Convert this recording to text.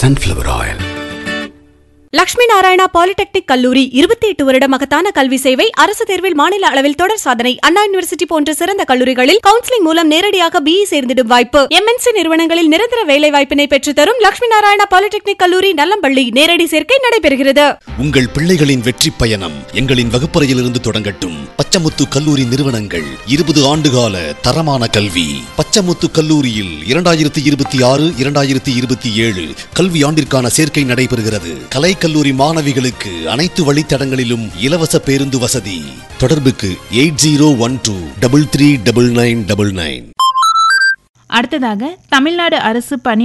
sunflower oil. Lakshmi Narayana polytechnic கல்லூரி இருபத்தி எட்டு வருட மகத்தான கல்வி சேவை அரசு தேர்வில் மாநில அளவில் தொடர் சாதனை அண்ணா யூனிவர்சிட்டி போன்ற சிறந்த கல்லூரிகளில் கவுன்சிலிங் மூலம் நேரடியாக பிஇ சேர்ந்திடும் வாய்ப்பு எம்என்சி நிறுவனங்களில் நிரந்தர வேலை வாய்ப்பினை பெற்றுத்தரும் லட்சுமி நாராயணா பாலிடெக்னிக் கல்லூரி நல்லம்பள்ளி நேரடி சேர்க்கை நடைபெறுகிறது உங்கள் பிள்ளைகளின் வெற்றி பயணம் எங்களின் வகுப்பறையிலிருந்து தொடங்கட்டும் பச்சமுத்து கல்லூரி நிறுவனங்கள் இருபது ஆண்டுகால தரமான கல்வி பச்சமுத்து கல்லூரியில் இரண்டாயிரத்தி இருபத்தி ஆறு இரண்டாயிரத்தி இருபத்தி ஏழு கல்வி ஆண்டிற்கான சேர்க்கை நடைபெறுகிறது கலை கல்லூரி மாணவிகளுக்கு அனைத்து வழித்தடங்களிலும் இலவச பேருந்து வசதி தொடர்புக்கு eight zero one two double three double nine double nine அடுத்ததாக தமிழ்நாடு அரசு பணி